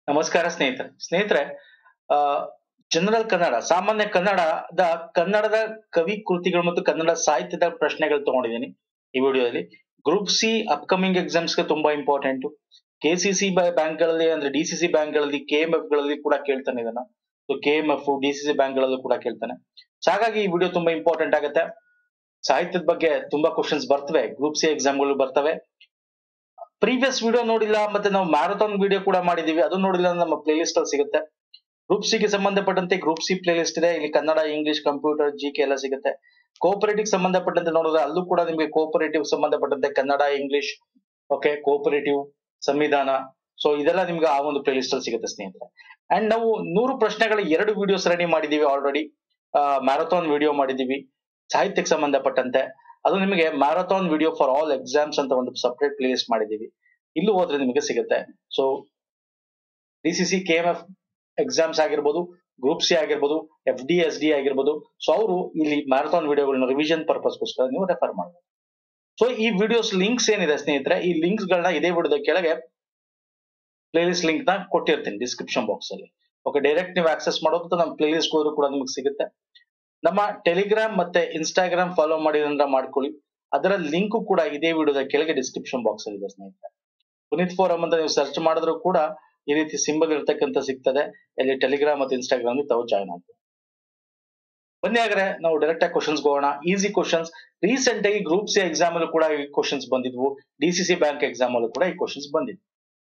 ನಮಸ್ಕಾರ ಸ್ನೇಹಿತರೆ ಸ್ನೇಹಿತರೆ ಆ ಜನರಲ್ ಕನ್ನಡ ಸಾಮಾನ್ಯ ಕನ್ನಡದ ಕನ್ನಡದ ಕವಿ ಕೃತಿಗಳು ಮತ್ತು ಕನ್ನಡ ಸಾಹಿತ್ಯದ ಪ್ರಶ್ನೆಗಳು ತಗೊಂಡಿದ್ದೀನಿ ಈ ವಿಡಿಯೋದಲ್ಲಿ ಗ್ರೂಪ್ ಸಿ ಅಪ್ಕಮಿಂಗ್ ಎಕ್ಸಾಮ್ಸ್ ಗೆ ತುಂಬಾ important K C C bank ಗಳಲ್ಲಿ ಅಂದ್ರೆ ಡಿ ಸಿ ಸಿ ಬ್ಯಾಂಕ್ ಗಳಲ್ಲಿ ಕೆ ಎಂ ಎಫ್ ಗಳಲ್ಲಿ ಕೂಡ ಕೇಳ್ತಾನೆ ಇದನ್ನ so K M F D C C bank ಗಳಲ್ಲೂ ಕೂಡ ಕೇಳ್ತಾನೆ ಸೊ ಹಾಗಾಗಿ ಈ ವಿಡಿಯೋ ತುಂಬಾ ಇಂಪಾರ್ಟೆಂಟ್ ಆಗುತ್ತೆ ಸಾಹಿತ್ಯದ ಬಗ್ಗೆ ತುಂಬಾ ಕ್ವಶನ್ಸ್ ಬರ್ತವೆ ಗ್ರೂಪ್ ಸಿ ಎಕ್ಸಾಮ್ಗಳು ಬರ್ತವೆ ಪ್ರೀವಿಯಸ್ ವಿಡಿಯೋ ನೋಡಿಲ್ಲ ಮತ್ತೆ ನಾವು ಮ್ಯಾರಥಾನ್ ವಿಡಿಯೋ ಕೂಡ ಮಾಡಿದೀವಿ ಅದು ನೋಡಿಲ್ಲ ಅಂದ್ರೆ ನಮ್ಮ ಪ್ಲೇ ಲಿಸ್ಟ್ ಅಲ್ಲಿ ಸಿಗುತ್ತೆ ಗ್ರೂಪ್ ಸಿ ಗೆ ಸಂಬಂಧಪಟ್ಟಂತೆ ಗ್ರೂಪ್ ಸಿ ಪ್ಲೇ ಲಿಸ್ಟ್ ಇದೆ ಇಲ್ಲಿ Kannada English computer G K ಎಲ್ಲ ಸಿಗುತ್ತೆ ಕೋಪರೇಟಿವ್ ಸಂಬಂಧಪಟ್ಟಂತೆ ನೋಡಿದ್ರೆ ಅಲ್ಲೂ ಕೂಡ ನಿಮಗೆ ಕೋಪರೇಟಿವ್ ಸಂಬಂಧಪಟ್ಟಂತೆ ಕನ್ನಡ ಇಂಗ್ಲಿಷ್ ಓಕೆ ಕೋಪರೇಟಿವ್ ಸಂವಿಧಾನ ಸೊ ಇದೆಲ್ಲ ನಿಮ್ಗೆ ಆ ಒಂದು ಪ್ಲೇ ಲಿಸ್ಟ್ ಅಲ್ಲಿ ಸಿಗುತ್ತೆ ಸ್ನೇಹಿತರೆ ಅಂಡ್ ನಾವು ನೂರು ಪ್ರಶ್ನೆಗಳ ಎರಡು ವಿಡಿಯೋಸ್ ರೆಡಿ ಮಾಡಿದೀವಿ ಆಲ್ರೆಡಿ ಮ್ಯಾರಥಾನ್ ವಿಡಿಯೋ ಮಾಡಿದೀವಿ ಸಾಹಿತ್ಯಕ್ಕೆ ಸಂಬಂಧಪಟ್ಟಂತೆ ಅದು ನಿಮಗೆ marathon video for all exams ಅಂತ ಒಂದು ಸಪರೇಟ್ ಪ್ಲೇ ಲಿಸ್ಟ್ ಮಾಡಿದೀವಿ ಇಲ್ಲೂ ಹೋದ್ರೆ ನಿಮಗೆ ಸಿಗುತ್ತೆ so D C C K M F exams ಆಗಿರ್ಬೋದು ಗ್ರೂಪ್ ಸಿ ಆಗಿರ್ಬೋದು ಎಫ್ ಡಿ ಎಸ್ ಡಿ ಆಗಿರ್ಬೋದು ಸೊ ಅವರು ಇಲ್ಲಿ ಮ್ಯಾರಥಾನ್ ವಿಡಿಯೋಗಳನ್ನ ರಿವಿಷನ್ ಪರ್ಪಸ್ಗೋಸ್ಕರ ನೀವು ರೆಫರ್ ಮಾಡಬಹುದು ಸೊ ಈ ವಿಡಿಯೋಸ್ ಲಿಂಕ್ಸ್ ಏನಿದೆ ಸ್ನೇಹಿತರೆ ಈ ಲಿಂಕ್ಸ್ ಗಳನ್ನ ಇದೇ ವಿಡಿಯೋದ ಕೆಳಗೆ ಪ್ಲೇ ಲಿಸ್ಟ್ ಲಿಂಕ್ ನ ಕೊಟ್ಟಿರ್ತೀನಿ ಡಿಸ್ಕ್ರಿಪ್ಷನ್ ಬಾಕ್ಸ್ ಅಲ್ಲಿ ಓಕೆ ಡೈರೆಕ್ಟ್ ನೀವು ಆಕ್ಸೆಸ್ ಮಾಡೋದು ನಮ್ಮ ಪ್ಲೇ ಲಿಸ್ಟ್ ಹೋದ್ರು ಕೂಡ ನಿಮಗೆ ಸಿಗುತ್ತೆ ನಮ್ಮ ಟೆಲಿಗ್ರಾಮ್ ಮತ್ತೆ ಇನ್ಸ್ಟಾಗ್ರಾಮ್ ಫಾಲೋ ಮಾಡಿದ್ರೆ ಮಾಡ್ಕೊಳ್ಳಿ ಅದರ ಲಿಂಕ್ ಕೂಡ ಇದೇ ವಿಡಿಯೋದ ಕೆಳಗೆ ಡಿಸ್ಕ್ರಿಪ್ಷನ್ ಬಾಕ್ಸ್ ಅಲ್ಲಿ ಇದೆ ಸ್ನೇಹಿತರೆ ಪುನೀತ್ ಫೋರಂ ಅಂತ ನೀವು ಸರ್ಚ್ ಮಾಡಿದ್ರು ಕೂಡ ಈ ರೀತಿ ಸಿಂಬಲ್ ಇರ್ತಕ್ಕಂಥ ಸಿಗ್ತದೆ ಇಲ್ಲಿ ಟೆಲಿಗ್ರಾಮ್ ಮತ್ತು ಇನ್ಸ್ಟಾಗ್ರಾಮ್ ತಾವು ಜಾಯ್ನ್ ಆಗ್ತದೆ ಬನ್ನಿ ಹಾಗಾದ್ರೆ ನಾವು ಡೈರೆಕ್ಟ್ ಆಗಿ ಕ್ವಶನ್ಸ್ ಹೋಗೋಣ ಈಸಿ ಕ್ವಶನ್ಸ್ ರೀಸೆಂಟ್ ಆಗಿ ಗ್ರೂಪ್ ಸಿ ಎಕ್ಸಾಮ್ ಅಲ್ಲೂ ಕೂಡ ಈ ಕ್ವಶನ್ಸ್ ಬಂದಿದ್ವು D C C bank exam ಅಲ್ಲೂ ಕೂಡ ಈ ಕ್ವಶನ್ಸ್ ಬಂದಿದ್ವು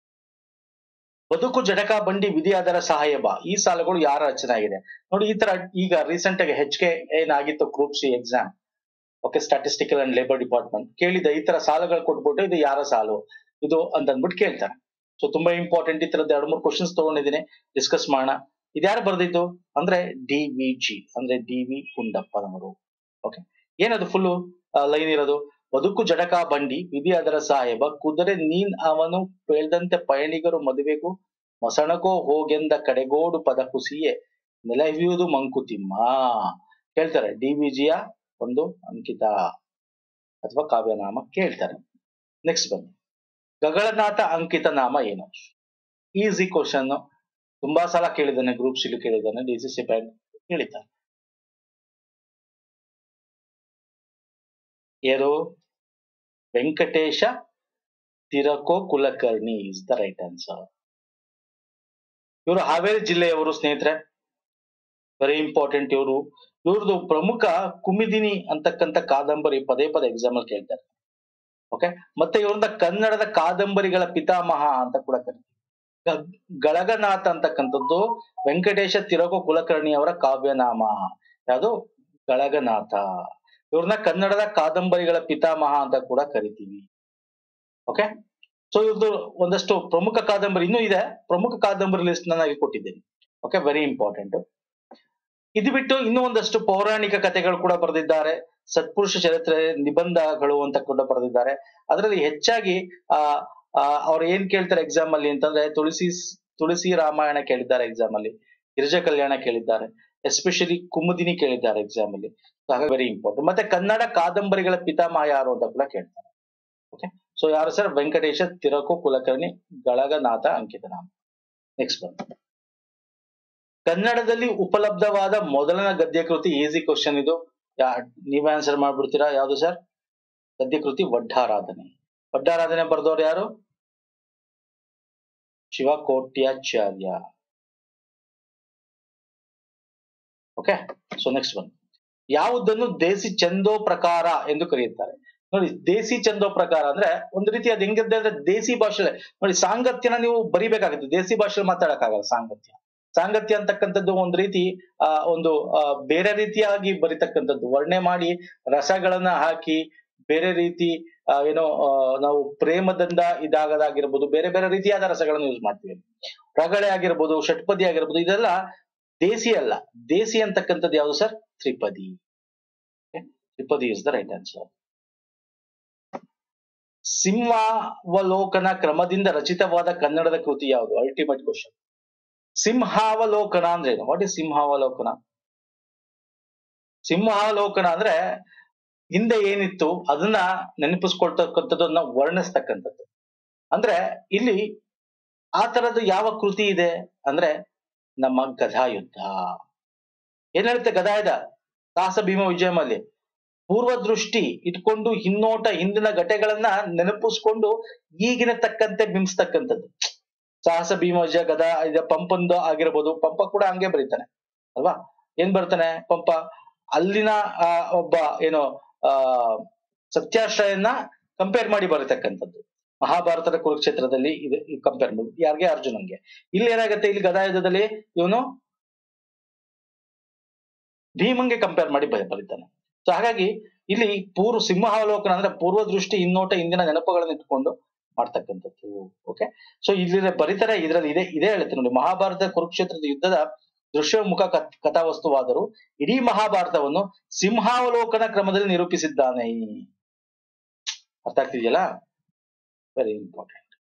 ಬದುಕು ಜಟಕ ಬಂಡಿ ವಿಧಿ ಆಧಾರ ಸಹಾಯ ಬಾ ಈ ಸಾಲುಗಳು ಯಾರ ರಚನೆ ಆಗಿದೆ ನೋಡಿ ಈ ತರ ಈಗ ರೀಸೆಂಟ್ ಆಗಿ ಹೆಚ್ ಕೆ ಏನಾಗಿತ್ತು group C exam okay statistical and labour department ಕೇಳಿದ ಈ ತರ ಸಾಲಗಳು ಕೊಟ್ಬಿಟ್ಟು ಇದು ಯಾರ ಸಾಲು ಇದು ಅಂತ ಅಂದ್ಬಿಟ್ಟು ಕೇಳ್ತಾರೆ ಸೊ ತುಂಬಾ ಇಂಪಾರ್ಟೆಂಟ್ ಈ ತರದ ಎರಡು ಮೂರು ಕ್ವಶನ್ಸ್ ತಗೊಂಡಿದ್ದೀನಿ ಡಿಸ್ಕಸ್ ಮಾಡೋಣ ಇದ್ಯಾರು ಬರ್ದಿದ್ದು ಅಂದ್ರೆ ಡಿ ವಿ ಜಿ ಅಂದ್ರೆ ಡಿ ವಿ ಕುಂಡಪ್ಪನವರು ಓಕೆ ಏನದು ಫುಲ್ ಲೈನ್ ಇರೋದು ಬದುಕು ಜಡಕ ಬಂಡಿ ವಿಧಿ ಅದರ ಸಾಹೇಬ ಕುದುರೆ ನೀನ್ ಅವನು ಪೇಳ್ದಂತೆ ಪಯಣಿಗರು ಮದುವೆಗೂ ಮೊಸಣಕೋ ಹೋಗೆಂದ ಕಡೆಗೋಡು ಪದ ಕುಸಿಯೇ ನೆಲಹಿಯುವುದು ಮಂಕುತಿಮ್ಮ ಹೇಳ್ತಾರೆ ಡಿ ವಿ ಜಿಯ ಒಂದು ಅಂಕಿತ ಅಥವಾ ಕಾವ್ಯನಾಮ ಕೇಳ್ತಾರೆ ನೆಕ್ಸ್ಟ್ ಬನ್ನಿ ಗಗಳನಾಥ ಅಂಕಿತ ನಾಮ ಏನು ಈಸಿ ಕ್ವಶನ್ ತುಂಬಾ ಸಲ ಕೇಳಿದ್ದಾನೆ ಗ್ರೂಪ್ ಸಿಲು ಕೇಳಿದ್ದಾನೆ ಡಿ ಸಿ ಸಿ ಬ್ಯಾಂಕ್ ಕೇಳಿದ್ದಾನೆ ಯಾರು Venkatesha Tirako Kulkarni is the right answer ಇವರು ಹಾವೇರಿ ಜಿಲ್ಲೆಯವರು ಸ್ನೇಹಿತರೆ ವೆರಿ ಇಂಪಾರ್ಟೆಂಟ್ ಇವರು ಇವ್ರದ್ದು ಪ್ರಮುಖ ಕುಮಿದಿನಿ ಅಂತಕ್ಕಂಥ ಕಾದಂಬರಿ ಪದೇ ಪದೇ ಎಕ್ಸಾಮ್ ಅಲ್ಲಿ ಕೇಳ್ತಾರೆ ಓಕೆ ಮತ್ತೆ ಇವ್ರನ್ನ ಕನ್ನಡದ ಕಾದಂಬರಿಗಳ ಪಿತಾಮಹ ಅಂತ ಕೂಡ ಕರೀತಾರೆ ಗಳಗನಾಥ ಅಂತಕ್ಕಂಥದ್ದು ವೆಂಕಟೇಶ ತಿರಗೋ ಕುಲಕರ್ಣಿ ಅವರ ಕಾವ್ಯನಾಮ ಯಾವುದು ಗಳಗನಾಥ ಇವ್ರನ್ನ ಕನ್ನಡದ ಕಾದಂಬರಿಗಳ ಪಿತಾಮಹ ಅಂತ ಕೂಡ ಕರಿತೀವಿ ಓಕೆ ಸೊ ಇವ್ರದ್ದು ಒಂದಷ್ಟು ಪ್ರಮುಖ ಕಾದಂಬರಿ ಇನ್ನೂ ಇದೆ ಪ್ರಮುಖ ಕಾದಂಬರಿ ಲಿಸ್ಟ್ ನನಗೆ ಕೊಟ್ಟಿದ್ದೀನಿ ಓಕೆ ವೆರಿ ಇಂಪಾರ್ಟೆಂಟ್ ಇದು ಬಿಟ್ಟು ಇನ್ನೂ ಒಂದಷ್ಟು ಪೌರಾಣಿಕ ಕಥೆಗಳು ಕೂಡ ಬರೆದಿದ್ದಾರೆ ಸತ್ಪುರುಷ ಚರಿತ್ರೆ ನಿಬಂಧಗಳು ಅಂತ ಕೂಡ ಬರೆದಿದ್ದಾರೆ ಅದರಲ್ಲಿ ಹೆಚ್ಚಾಗಿ ಆ ಅವ್ರು ಏನ್ ಕೇಳ್ತಾರೆ ಎಕ್ಸಾಮ್ ಅಲ್ಲಿ ಅಂತಂದ್ರೆ ತುಳಸಿ ತುಳಸಿ ರಾಮಾಯಣ ಕೇಳಿದ್ದಾರೆ ಎಕ್ಸಾಮ್ ಅಲ್ಲಿ ಗಿರಿಜಾ ಕಲ್ಯಾಣ ಕೇಳಿದ್ದಾರೆ ಎಸ್ಪೆಷಲಿ ಕುಮುದಿನಿ ಕೇಳಿದ್ದಾರೆ ಎಕ್ಸಾಮ್ ಅಲ್ಲಿ ಹಾಗಾಗಿ ವೆರಿ ಇಂಪಾರ್ಟೆಂಟ್ ಮತ್ತೆ ಕನ್ನಡ ಕಾದಂಬರಿಗಳ ಪಿತಾಮಹ ಯಾರು ಅಂತ ಕೂಡ ಕೇಳ್ತಾರೆ ಓಕೆ ಸೊ ಯಾರು ಸರ್ ವೆಂಕಟೇಶ ತಿರಕು ಕುಲಕರ್ಣಿ ಗಳಗನಾಥ ಅಂಕಿತನಾಮ ನೆಕ್ಸ್ಟ್ ಬಂದು ಕನ್ನಡದಲ್ಲಿ ಉಪಲಬ್ಧವಾದ ಮೊದಲನ ಗದ್ಯ ಕೃತಿ ಈಸಿ ಕ್ವಶನ್ ಇದು ನೀವ್ ಆನ್ಸರ್ ಮಾಡ್ಬಿಡ್ತೀರಾ ಯಾವ್ದು ಸರ್ ಗದ್ಯ ಕೃತಿ ವಡ್ಡಾರಾಧನೆ ವಡ್ಡಾರಾಧನೆ ಬರೆದವ್ರು ಯಾರು Shivakotyacharya okay so next one ಯಾವುದನ್ನು ದೇಸಿ ಚಂದೋ ಪ್ರಕಾರ ಎಂದು ಕರೆಯುತ್ತಾರೆ ನೋಡಿ ದೇಸಿ ಚಂದೋ ಪ್ರಕಾರ ಅಂದ್ರೆ ಒಂದು ರೀತಿ ಅದು ಹೆಂಗಿದೆ ಅಂದ್ರೆ ದೇಸಿ ಭಾಷೆ ನೋಡಿ ಸಾಂಗತ್ಯನ ನೀವು ಬರಿಬೇಕಾಗುತ್ತೆ ದೇಸಿ ಭಾಷೆಯಲ್ಲಿ ಮಾತಾಡಕ್ಕಾಗಲ್ಲ ಸಾಂಗತ್ಯ ಸಾಂಗತ್ಯ ಅಂತಕ್ಕಂಥದ್ದು ಒಂದು ರೀತಿ ಆ ಒಂದು ಬೇರೆ ರೀತಿಯಾಗಿ ಬರಿತಕ್ಕಂಥದ್ದು ವರ್ಣೆ ಮಾಡಿ ರಸಗಳನ್ನ ಹಾಕಿ ಬೇರೆ ರೀತಿ ಏನೋ ನಾವು ಪ್ರೇಮದಿಂದ ಇದಾಗದಾಗಿರ್ಬೋದು ಬೇರೆ ಬೇರೆ ರೀತಿಯಾದ ರಸಗಳನ್ನು ಯೂಸ್ ಮಾಡ್ತೀವಿ ರಗಳೆ ಆಗಿರ್ಬೋದು ಷಟ್ಪದಿ ಆಗಿರ್ಬೋದು ಇದೆಲ್ಲ ದೇಸಿ ಅಲ್ಲ ದೇಸಿ ಅಂತಕ್ಕಂಥದ್ದು ಯಾವುದು ಸರ್ ತ್ರಿಪದಿ ತ್ರಿಪದಿ ಇಸ್ ದ ರೈಟ್ ಆನ್ಸರ್ ಸಿಂಹಾವಲೋಕನ ಕ್ರಮದಿಂದ ರಚಿತವಾದ ಕನ್ನಡದ ಕೃತಿ ಯಾವುದು ಅಲ್ಟಿಮೇಟ್ ಕ್ವಶನ್ ಸಿಂಹಾವಲೋಕನ ಅಂದ್ರೆ ಏನು ವಾಟ್ ಇಸ್ ಸಿಂಹಾವಲೋಕನ ಸಿಂಹಾವಲೋಕನ ಅಂದ್ರೆ ಹಿಂದೆ ಏನಿತ್ತು ಅದನ್ನ ನೆನಪಿಸ್ಕೊಳ್ತಕ್ಕಂಥದ್ದನ್ನ ವರ್ಣಿಸ್ತಕ್ಕಂಥದ್ದು ಅಂದ್ರೆ ಇಲ್ಲಿ ಆ ತರದ್ದು ಯಾವ ಕೃತಿ ಇದೆ ಅಂದ್ರೆ ನಮ್ಮ ಗದಾಯುದ್ಧ ಏನ್ ಹೇಳುತ್ತೆ ಗದಾಯುಧ ಸಾಹಸ ಭೀಮ ವಿಜಯಮಲ್ಲಿ ಪೂರ್ವ ದೃಷ್ಟಿ ಇಟ್ಕೊಂಡು ಹಿನ್ನೋಟ ಹಿಂದಿನ ಘಟೆಗಳನ್ನ ನೆನಪಿಸ್ಕೊಂಡು ಈಗಿನ ತಕ್ಕಂತೆ ಬಿಂಬಿಸ್ತಕ್ಕಂಥದ್ದು ಸಾಹಸ ಭೀಮ ವಿಜಯ ಗದಾ ಇದು ಪಂಪಂದು ಆಗಿರ್ಬೋದು ಪಂಪ ಕೂಡ ಹಂಗೆ ಬರೀತಾನೆ ಅಲ್ವಾ ಏನ್ ಬರ್ತಾನೆ ಪಂಪ ಅಲ್ಲಿನ ಆ ಒಬ್ಬ ಏನು ಆ ಸತ್ಯಾಶ್ರಯನ್ನ ಕಂಪೇರ್ ಮಾಡಿ ಬರೀತಕ್ಕಂಥದ್ದು ಮಹಾಭಾರತದ ಕುರುಕ್ಷೇತ್ರದಲ್ಲಿ ಇದು ಕಂಪೇರ್ ಮಾಡಿ ಯಾರಿಗೆ ಅರ್ಜುನನ್ಗೆ ಇಲ್ಲಿ ಏನಾಗುತ್ತೆ ಇಲ್ಲಿ ಗದಾಯುಧದಲ್ಲಿ ಇವನು ಭೀಮಂಗೆ ಕಂಪೇರ್ ಮಾಡಿ ಬ- ಬರೀತಾನೆ ಸೊ ಹಾಗಾಗಿ ಇಲ್ಲಿ ಪೂರ್ವ ಸಿಂಹಾವಲೋಕನ ಅಂದ್ರೆ ಪೂರ್ವ ದೃಷ್ಟಿ ಹಿನ್ನೋಟ ಇಂದಿನ ನೆನಪುಗಳನ್ನ ಇಟ್ಕೊಂಡು ಮಾಡ್ತಕ್ಕಂಥದ್ದು ಓಕೆ ಸೊ ಇಲ್ಲಿ ಬರೀತಾರೆ ಇದ್ರಲ್ಲಿ ಇದೆ ಇದೇ ಹೇಳುತ್ತೆ ನೋಡಿ ಮಹಾಭಾರತ ಕುರುಕ್ಷೇತ್ರದ ಯುದ್ಧದ ದೃಶ್ಯಮುಖ ಕಥ್- ಕಥಾವಸ್ತುವಾದರೂ ಇಡೀ ಮಹಾಭಾರತವನ್ನು ಸಿಂಹಾವಲೋಕನ ಕ್ರಮದಲ್ಲಿ ನಿರೂಪಿಸಿದ್ದಾನೆ ಅರ್ಥ ಆಗ್ತಿದೆಯಲ್ಲ ವೆರಿ ಇಂಪಾರ್ಟೆಂಟ್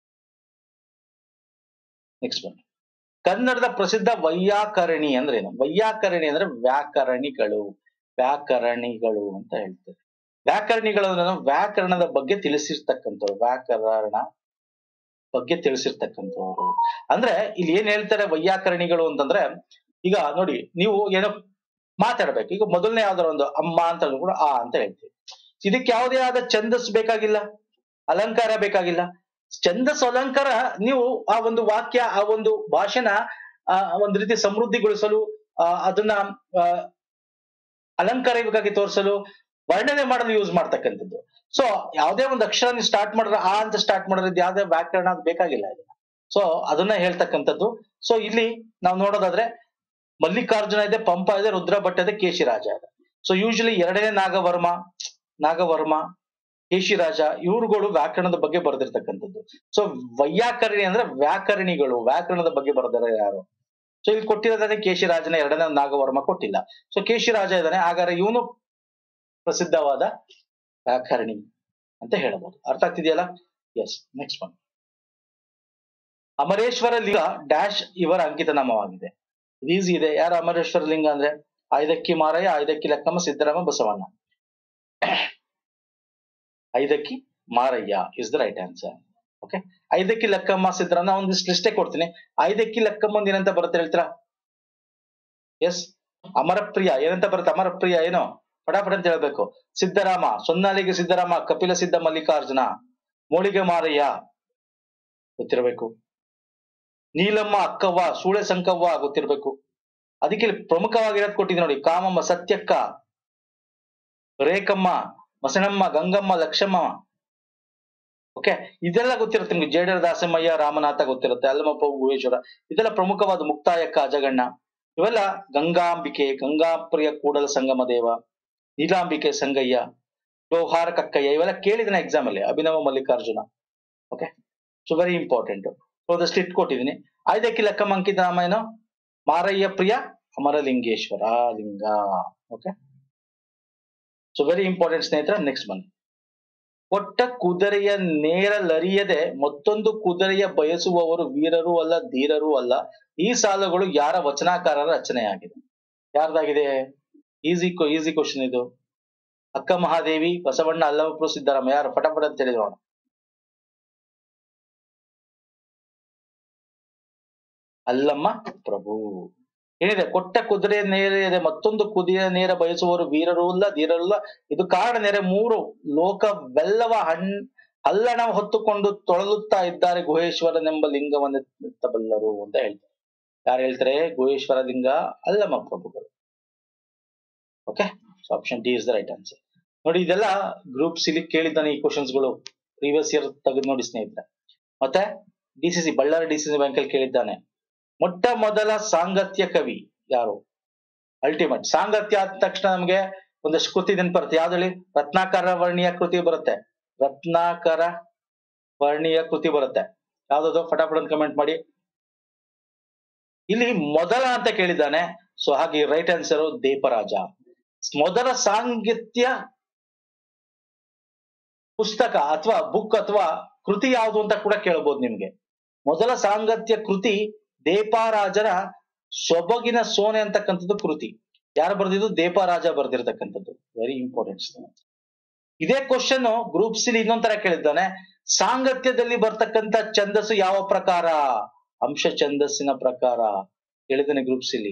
ನೆಕ್ಸ್ಟ್ ಬನ್ನಿ ಕನ್ನಡದ ಪ್ರಸಿದ್ಧ ವೈಯಾಕರಣಿ ಅಂದ್ರೆ ಏನು ವೈಯಾಕರಣಿ ಅಂದ್ರೆ ವ್ಯಾಕರಣಿಗಳು ವ್ಯಾಕರಣಿಗಳು ಅಂತ ಹೇಳ್ತಾರೆ ವ್ಯಾಕರಣಿಗಳು ಅಂದ್ರೆ ವ್ಯಾಕರಣದ ಬಗ್ಗೆ ತಿಳಿಸಿರ್ತಕ್ಕಂಥವ್ರು ವ್ಯಾಕರಣ ಬಗ್ಗೆ ತಿಳಿಸಿರ್ತಕ್ಕಂಥವ್ರು ಅಂದ್ರೆ ಇಲ್ಲಿ ಏನ್ ಹೇಳ್ತಾರೆ ವೈಯಾಕರಣಿಗಳು ಅಂತಂದ್ರೆ ಈಗ ನೋಡಿ ನೀವು ಏನೋ ಮಾತಾಡ್ಬೇಕು ಈಗ ಮೊದಲನೇ ಯಾವ್ದಾರ ಒಂದು ಅಮ್ಮ ಅಂತ ಹೇಳಿದ್ರು ಕೂಡ ಆ ಅಂತ ಹೇಳ್ತೀವಿ ಇದಕ್ಕೆ ಯಾವುದೇ ಆದ ಛಂದಸ್ ಬೇಕಾಗಿಲ್ಲ ಅಲಂಕಾರ ಬೇಕಾಗಿಲ್ಲ ಛಂದಸ್ ಅಲಂಕಾರ ನೀವು ಆ ಒಂದು ವಾಕ್ಯ ಆ ಒಂದು ಭಾಷೆನ ಆ ಒಂದು ರೀತಿ ಸಮೃದ್ಧಿಗೊಳಿಸಲು ಆ ಅದನ್ನ ಆ, ಅಲಂಕಾರಿಕವಾಗಿ ತೋರಿಸಲು ವರ್ಣನೆ ಮಾಡಲು ಯೂಸ್ ಮಾಡ್ತಕ್ಕಂಥದ್ದು ಸೊ ಯಾವುದೇ ಒಂದು ಅಕ್ಷರ ನೀವು ಸ್ಟಾರ್ಟ್ ಮಾಡಿದ್ರೆ ಆ ಅಂತ ಸ್ಟಾರ್ಟ್ ಮಾಡಿದ್ರೆ ಯಾವುದೇ ವ್ಯಾಕರಣ ಅದು ಬೇಕಾಗಿಲ್ಲ ಇದನ್ನ ಸೊ ಅದನ್ನ ಹೇಳ್ತಕ್ಕಂಥದ್ದು ಸೊ ಇಲ್ಲಿ ನಾವು ನೋಡೋದಾದ್ರೆ ಮಲ್ಲಿಕಾರ್ಜುನ ಇದೆ ಪಂಪ ಇದೆ ರುದ್ರ ಭಟ್ಟ ಇದೆ ಕೇಶಿರಾಜ ಇದೆ ಸೊ ಯೂಶಲಿ ಎರಡನೇ ನಾಗವರ್ಮ ನಾಗವರ್ಮ ಕೇಶಿರಾಜ ಇವ್ರುಗಳು ವ್ಯಾಕರಣದ ಬಗ್ಗೆ ಬರೆದಿರ್ತಕ್ಕಂಥದ್ದು ಸೊ ವೈಯಾಕರಣಿ ಅಂದ್ರೆ ವ್ಯಾಕರಣಿಗಳು ವ್ಯಾಕರಣದ ಬಗ್ಗೆ ಬರೆದಾರೆ ಯಾರು ಸೊ ಇಲ್ಲಿ ಕೊಟ್ಟಿರೋದಾದ್ರೆ ಕೇಶಿರಾಜನ ಎರಡನೇ ನಾಗವರ್ಮ ಕೊಟ್ಟಿಲ್ಲ ಸೊ ಕೇಶಿರಾಜ ಇದ್ದಾನೆ ಹಾಗಾದ್ರೆ ಇವನು ಪ್ರಸಿದ್ಧವಾದ ವ್ಯಾಕರಣಿ ಅಂತ ಹೇಳಬಹುದು ಅರ್ಥ ಆಗ್ತಿದೆಯಲ್ಲ yes next one Amareshwara Linga dash ಇವರ ಅಂಕಿತ ನಾಮವಾಗಿದೆ ಇದು ಈಸಿ ಇದೆ ಯಾರು ಅಮರೇಶ್ವರ ಲಿಂಗ ಅಂದ್ರೆ Aydakki Marayya Aydakki Lakkamma Siddarama Basavanna Aydakki Marayya is the right answer okay Aydakki Lakkamma Siddarama ಒಂದಿಷ್ಟು ಲಿಸ್ಟೇ ಕೊಡ್ತೀನಿ ಐದಕ್ಕಿ ಲೆಕ್ಕಮ್ಮ ಒಂದ್ ಏನಂತ ಬರುತ್ತೆ ಹೇಳ್ತೀರಾ ಎಸ್ ಅಮರಪ್ರಿಯ ಏನಂತ ಬರುತ್ತೆ ಅಮರಪ್ರಿಯ ಏನೋ ಪಟಾಪಟ ಅಂತ ಹೇಳ್ಬೇಕು ಸಿದ್ದರಾಮ ಸೊನ್ನಾಲಿಗೆ ಸಿದ್ದರಾಮ ಕಪಿಲ ಸಿದ್ಧ ಮಲ್ಲಿಕಾರ್ಜುನ ಮೂಳಿಗೆ ಮಾರಯ್ಯ ಗೊತ್ತಿರಬೇಕು ನೀಲಮ್ಮ ಅಕ್ಕವ್ವ ಸೂಳೆ ಸಂಕವ್ವ ಗೊತ್ತಿರ್ಬೇಕು ಅದಕ್ಕೆ ಇಲ್ಲಿ ಪ್ರಮುಖವಾಗಿರೋದು ಕೊಟ್ಟಿದ್ದೆ ನೋಡಿ ಕಾಮಮ್ಮ ಸತ್ಯಕ್ಕ ರೇಖಮ್ಮ ಮಸಣಮ್ಮ ಗಂಗಮ್ಮ ಲಕ್ಷಮ್ಮ ಓಕೆ ಇದೆಲ್ಲ ಗೊತ್ತಿರುತ್ತೆ ನಿಮ್ಗೆ ಜೇಡರ ದಾಸಮಯ್ಯ ರಾಮನಾಥ ಗೊತ್ತಿರುತ್ತೆ ಅಲ್ಲಮಪ್ಪ ಗುಹೇಶ್ವರ ಇದೆಲ್ಲ ಪ್ರಮುಖವಾದ ಮುಕ್ತಾಯಕ್ಕ ಅಜಗಣ್ಣ ಇವೆಲ್ಲ ಗಂಗಾಂಬಿಕೆ ಗಂಗಾಪ್ರಿಯ ಕೂಡಲ ಸಂಗಮ ದೇವ ನೀಲಾಂಬಿಕೆ ಸಂಗಯ್ಯ ವ್ಯವಹಾರ ಕಕ್ಕಯ್ಯ ಇವೆಲ್ಲ ಕೇಳಿದನ ಎಕ್ಸಾಮ್ ಅಲ್ಲಿ Abhinava Mallikarjuna okay so very important so ಅದಷ್ಟು ಇಟ್ಕೊಟ್ಟಿದ್ದೀನಿ ಐದಕ್ಕೆ ಲೆಕ್ಕ ಅಂಕಿತ ನಾಮ ಏನು ಮಾರಯ್ಯ Priya Amaralingeshwara Linga okay so very important ಸ್ನೇಹಿತರ ನೆಕ್ಸ್ಟ್ ಬನ್ನಿ ಕೊಟ್ಟ ಕುದುರೆಯ ನೇರಲರಿಯದೆ ಮತ್ತೊಂದು ಕುದುರೆಯ ಬಯಸುವವರು ವೀರರೂ ಅಲ್ಲ ಧೀರರೂ ಅಲ್ಲ ಈ ಸಾಲುಗಳು ಯಾರ ವಚನಾಕಾರರ ರಚನೆಯಾಗಿದೆ ಯಾರ್ದಾಗಿದೆ ಈಸಿ ಈಸಿ ಕ್ವಶನ್ ಇದು ಅಕ್ಕ ಮಹಾದೇವಿ ಬಸವಣ್ಣ ಅಲ್ಲಮಪ್ಪ ಸಿದ್ದರಾಮ ಯಾರು ಫಟಾಫಟ ಅಂತ ಹೇಳಿ ನೋಡೋಣ ಅಲ್ಲಮ್ಮ ಪ್ರಭು ಏನಿದೆ ಕೊಟ್ಟ ಕುದುರೆ ನೇರ ಇದೆ ಮತ್ತೊಂದು ಕುದುರೆ ನೇರ ಬಯಸುವವರು ವೀರರೂ ಇಲ್ಲ ಧೀರರೂ ಇಲ್ಲ ಇದು ಕಾರಣ ನೆರೆ ಮೂರು ಲೋಕವೆಲ್ಲವ ಹಣ್ ಹಲ್ಲಣ ಹೊತ್ತುಕೊಂಡು ತೊಳಲುತ್ತಾ ಇದ್ದಾರೆ ಗುಹೇಶ್ವರನೆಂಬ ಲಿಂಗವನ್ನು ಎತ್ತಬಲ್ಲರು ಅಂತ ಹೇಳ್ತಾರೆ ಯಾರು ಹೇಳ್ತಾರೆ ಗುಹೇಶ್ವರ ಲಿಂಗ ಅಲ್ಲಮ್ಮ ಪ್ರಭುಗಳು okay so option D is the right answer ನೋಡಿ ಇದೆಲ್ಲ ಗ್ರೂಪ್ ಸಿಲಿ ಕೇಳಿದ್ದಾನೆ ಈ ಕ್ವಶನ್ಸ್ ಗಳು ಪ್ರೀವಿಯಸ್ ಇಯರ್ ತೆಗೆದು ನೋಡಿ ಸ್ನೇಹಿತರೆ ಮತ್ತೆ D C C Ballari D C C bank ಅಲ್ಲಿ ಕೇಳಿದ್ದಾನೆ ಮೊಟ್ಟ ಮೊದಲ ಸಾಂಗತ್ಯ ಕವಿ ಯಾರು ಅಲ್ಟಿಮೇಟ್ ಸಾಂಗತ್ಯ ಆದ ತಕ್ಷಣ ನಮ್ಗೆ ಒಂದಷ್ಟು ಕೃತಿ ನೆನಪು ಬರುತ್ತೆ ಯಾವ್ದ್ರಲ್ಲಿ ರತ್ನಾಕರ ವರ್ಣೀಯ ಕೃತಿ ಬರುತ್ತೆ ರತ್ನಾಕರ ವರ್ಣೀಯ ಕೃತಿ ಬರುತ್ತೆ ಯಾವ್ದದು ಫಟಾಫಟ್ ಕಮೆಂಟ್ ಮಾಡಿ ಇಲ್ಲಿ ಮೊದಲ ಅಂತ ಕೇಳಿದ್ದಾನೆ ಸೊ ಹಾಗೆ ರೈಟ್ ಆನ್ಸರ್ ದೇಪರಾಜ ಮೊದಲ ಸಾಂಗತ್ಯ ಪುಸ್ತಕ ಅಥವಾ ಬುಕ್ ಅಥವಾ ಕೃತಿ ಯಾವುದು ಅಂತ ಕೂಡ ಕೇಳಬಹುದು ನಿಮ್ಗೆ ಮೊದಲ ಸಾಂಗತ್ಯ ಕೃತಿ ದೇಪಾರಾಜರ ಸೊಬಗಿನ ಸೋನೆ ಅಂತಕ್ಕಂಥದ್ದು ಕೃತಿ ಯಾರು ಬರ್ದಿದ್ದು ದೇಪರಾಜ ಬರ್ದಿರ್ತಕ್ಕಂಥದ್ದು ವೆರಿ ಇಂಪಾರ್ಟೆಂಟ್ ಇದೇ ಕ್ವಶನ್ ಗ್ರೂಪ್ ಸಿ ಇನ್ನೊಂದ್ ತರ ಕೇಳಿದ್ದಾನೆ ಸಾಂಗತ್ಯದಲ್ಲಿ ಬರ್ತಕ್ಕಂಥ ಛಂದಸ್ಸು ಯಾವ ಪ್ರಕಾರ ಅಂಶ ಛಂದಸ್ಸಿನ ಪ್ರಕಾರ ಹೇಳಿದ್ದಾನೆ ಗ್ರೂಪ್ಸ್ ಇಲ್ಲಿ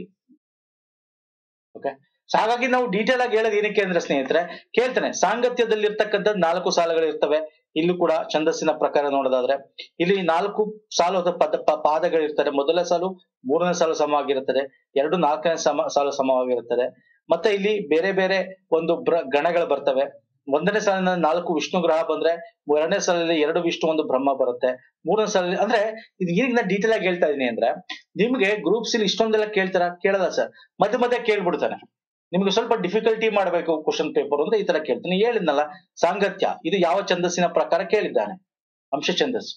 ಓಕೆ ಸೊ ಹಾಗಾಗಿ ನಾವು ಡೀಟೇಲ್ ಆಗಿ ಹೇಳೋದು ಏನಕ್ಕೆ ಅಂದ್ರೆ ಸ್ನೇಹಿತರೆ ಕೇಳ್ತಾನೆ ಸಾಂಗತ್ಯದಲ್ಲಿ ಇರ್ತಕ್ಕಂಥ ನಾಲ್ಕು ಸಾಲುಗಳು ಇರ್ತವೆ ಇಲ್ಲೂ ಕೂಡ ಛಂದಸ್ಸಿನ ಪ್ರಕಾರ ನೋಡೋದಾದ್ರೆ ಇಲ್ಲಿ ನಾಲ್ಕು ಸಾಲು ಅಥವಾ ಪದ ಪ- ಪಾದಗಳಿರ್ತದೆ ಮೊದಲ ಸಾಲು ಮೂರನೇ ಸಾಲು ಸಮವಾಗಿರುತ್ತದೆ ಎರಡು ನಾಲ್ಕನೇ ಸಮ ಸಾಲು ಸಮವಾಗಿರುತ್ತದೆ ಮತ್ತೆ ಇಲ್ಲಿ ಬೇರೆ ಬೇರೆ ಒಂದು ಬ್ರ ಗಣಗಳು ಬರ್ತವೆ ಒಂದನೇ ಸಾಲಿನ ನಾಲ್ಕು ವಿಷ್ಣು ಗ್ರಹ ಬಂದ್ರೆ ಎರಡನೇ ಸಾಲಲ್ಲಿ ಎರಡು ವಿಷ್ಣು ಒಂದು ಬ್ರಹ್ಮ ಬರುತ್ತೆ ಮೂರನೇ ಸಾಲಲ್ಲಿ ಅಂದ್ರೆ ಇದು ಏನಕ್ಕೆ ನಾನು ಡೀಟೇಲ್ ಆಗಿ ಹೇಳ್ತಾ ಇದೀನಿ ಅಂದ್ರೆ ನಿಮ್ಗೆ ಗ್ರೂಪ್ಸ್ ಇಲ್ಲಿ ಇಷ್ಟೊಂದೆಲ್ಲ ಕೇಳ್ತಾರ ಕೇಳಲ್ಲ ಸರ್ ಮಧ್ಯೆ ಮಧ್ಯೆ ಕೇಳ್ಬಿಡ್ತಾನೆ ನಿಮ್ಗೆ ಸ್ವಲ್ಪ ಡಿಫಿಕಲ್ಟಿ ಮಾಡಬೇಕು ಕ್ವಶನ್ ಪೇಪರ್ ಅಂತ ಈ ತರ ಕೇಳ್ತಾನೆ ಹೇಳಿದ್ನಲ್ಲ ಸಾಂಗತ್ಯ ಇದು ಯಾವ ಛಂದಸ್ಸಿನ ಪ್ರಕಾರ ಕೇಳಿದ್ದಾನೆ ಅಂಶ ಛಂದಸ್ಸು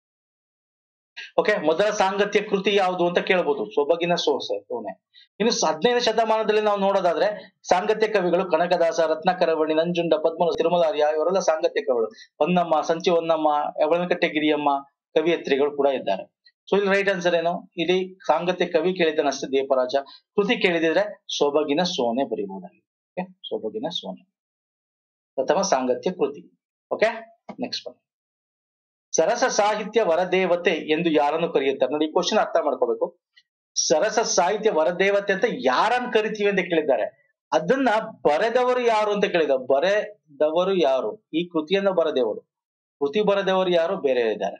ಓಕೆ ಮೊದಲ ಸಾಂಗತ್ಯ ಕೃತಿ ಯಾವುದು ಅಂತ ಕೇಳಬಹುದು ಸೊಬಗಿನ ಸೋಸೆ ಸೋನೆ ಇನ್ನು ಸ- ಹದಿನೈದನೇ ಶತಮಾನದಲ್ಲಿ ನಾವು ನೋಡೋದಾದ್ರೆ ಸಾಂಗತ್ಯ ಕವಿಗಳು ಕನಕದಾಸ ರತ್ನಾಕರವಣಿ ನಂಜುಂಡ ಪದ್ಮ ತಿರುಮಲಾರ್ಯ ಇವರೆಲ್ಲ ಸಾಂಗತ್ಯ ಕವಿಗಳು ಹೊನ್ನಮ್ಮ ಸಂಚಿ ಹೊನ್ನಮ್ಮ ಯವಳನಕಟ್ಟೆ ಗಿರಿಯಮ್ಮ ಕವಿಯತ್ರಿಗಳು ಕೂಡ ಇದ್ದಾರೆ ಸೊ ಇಲ್ಲಿ ರೈಟ್ ಆನ್ಸರ್ ಏನು ಇಲ್ಲಿ ಸಾಂಗತ್ಯ ಕವಿ ಕೇಳಿದ್ದನಷ್ಟೇ ದೀಪರಾಜ ಕೃತಿ ಕೇಳಿದ್ರೆ ಸೊಬಗಿನ ಸೋನೆ ಬರೀಬಹುದಾಗಿದೆ ಓಕೆ ಸೊಬಗಿನ ಸೋನೆ ಪ್ರಥಮ ಸಾಂಗತ್ಯ ಕೃತಿ ಓಕೆ ನೆಕ್ಸ್ಟ್ ಬನ್ನಿ ಸರಸ ಸಾಹಿತ್ಯ ವರದೇವತೆ ಎಂದು ಯಾರನ್ನು ಕರೆಯುತ್ತಾರೆ ನೋಡಿ ಈ ಕ್ವಶನ್ ಅರ್ಥ ಮಾಡ್ಕೋಬೇಕು ಸರಸ ಸಾಹಿತ್ಯ ವರದೇವತೆ ಅಂತ ಯಾರನ್ನು ಕರಿತೀವಿ ಅಂತ ಕೇಳಿದ್ದಾರೆ ಅದನ್ನ ಬರೆದವರು ಯಾರು ಅಂತ ಕೇಳಿದ್ದಾರೆ ಬರೆದವರು ಯಾರು ಈ ಕೃತಿಯನ್ನ ಬರೆದವರು ಕೃತಿ ಬರೆದವರು ಯಾರು ಬೇರೆ ಇದ್ದಾರೆ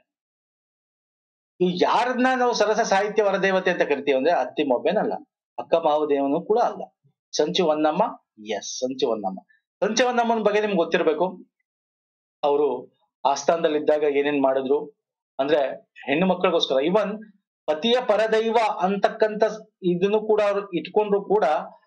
ಈ ಯಾರನ್ನ ನಾವು ಸರಸ ಸಾಹಿತ್ಯ ವರದೇವತೆ ಅಂತ ಕರಿತೀವಿ ಅಂದ್ರೆ ಅತ್ತಿ ಮೊಬ್ಬೆನಲ್ಲ ಅಕ್ಕ ಮಾವದೇವನು ಕೂಡ ಅಲ್ಲ ಸಂಚು ಹೊನ್ನಮ್ಮ ಎಸ್ ಸಂಚು ಹೊನ್ನಮ್ಮ ಸಂಚು ಹೊನ್ನಮ್ಮನ ಬಗ್ಗೆ ನಿಮ್ಗೆ ಗೊತ್ತಿರಬೇಕು ಅವರು ಆಸ್ಥಾನದಲ್ಲಿದ್ದಾಗ ಏನೇನ್ ಮಾಡಿದ್ರು ಅಂದ್ರೆ ಹೆಣ್ಣು ಮಕ್ಕಳಿಗೋಸ್ಕರ ಇವನ್ ಪತಿಯ ಪರದೈವ ಅಂತಕ್ಕಂತ ಇದನ್ನು ಕೂಡ ಅವ್ರು ಇಟ್ಕೊಂಡ್ರು ಕೂಡ